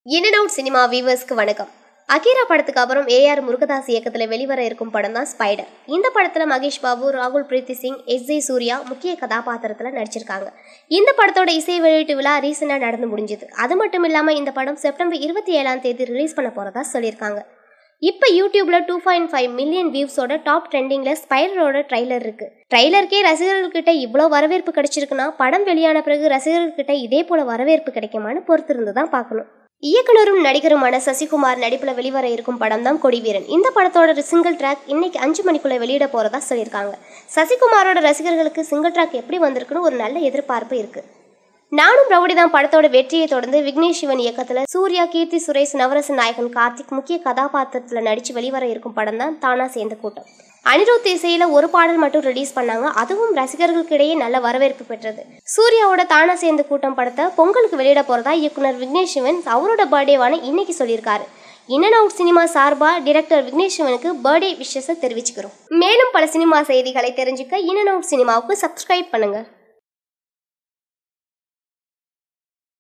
in and out cinema வீவர்ஸ்க்கு வணக்கம் அகீரா படத்துக்கு அப்புறம் ஏஆர் முருகதாஸ் இயக்கத்தில் வெளிவர இருக்கும் படம் தான் ஸ்பைடர் இந்த படத்தில் மகேஷ் பாபு ராகுல் பிரீத்தி சிங் எஸ் ஜே சூர்யா முக்கிய கதாபாத்திரத்தில் நடிச்சிருக்காங்க இந்த படத்தோட இசை வெளியீட்டு விழா ரீசெண்டாக நடந்து முடிஞ்சது அது மட்டும் இல்லாமல் இந்த படம் செப்டம்பர் இருபத்தி ஏழாம் தேதி ரிலீஸ் பண்ண போகிறதா சொல்லியிருக்காங்க இப்போ யூடியூப்ல டூ பாயிண்ட் ஃபைவ் மில்லியன் வியூஸோட டாப் ட்ரெண்டிங்கில் ஸ்பைடரோட ட்ரைலர் இருக்கு ட்ரைலருக்கே ரசிகர்கள்கிட்ட இவ்வளோ வரவேற்பு கிடைச்சிருக்குன்னா படம் வெளியான பிறகு ரசிகர்கள்கிட்ட இதே போல வரவேற்பு கிடைக்குமான்னு பொறுத்திருந்து தான் பார்க்கணும் இயக்குனரும் நடிகருமான சசிகுமார் நடிப்பில் வெளிவர இருக்கும் படம் தான் கொடிவீரன் இந்த படத்தோட சிங்கிள் ட்ராக் இன்னைக்கு அஞ்சு மணிக்குள்ள வெளியிட போறதா சொல்லியிருக்காங்க சசிகுமாரோட ரசிகர்களுக்கு சிங்கிள் ட்ராக் எப்படி வந்திருக்குன்னு ஒரு நல்ல எதிர்பார்ப்பு இருக்கு நானும் ரவுடி தான் படத்தோட வெற்றியை தொடர்ந்து விக்னேஷ் சிவன் இயக்கத்துல சூர்யா கீர்த்தி சுரேஷ் நவரச நாயகன் கார்த்திக் முக்கிய கதாபாத்திரத்துல நடிச்சு வெளிவர இருக்கும் படம் தான் தானா சேர்ந்த கூட்டம் அனிருத் இசையில ஒரு பாடல் மட்டும் ரிலீஸ் பண்ணாங்க அதுவும் ரசிகர்களுக்கிடையே நல்ல வரவேற்பு பெற்றது சூர்யாவோட தானா சேர்ந்த கூட்டம் படத்தை பொங்கலுக்கு வெளியிட போறதா இயக்குனர் விக்னேஷ் சிவன் அவரோட பர்த்டேவான இன்னைக்கு சொல்லியிருக்காரு இன் அண்ட் அவுட் சினிமா சார்பா டிரெக்டர் விக்னேஷ் சிவனுக்கு பர்த்டே விஷஸை தெரிவிச்சுக்கிறோம் மேலும் பல சினிமா செய்திகளை தெரிஞ்சுக்க இன் அண்ட் அவுட் சினிமாவுக்கு சப்ஸ்கிரைப் பண்ணுங்க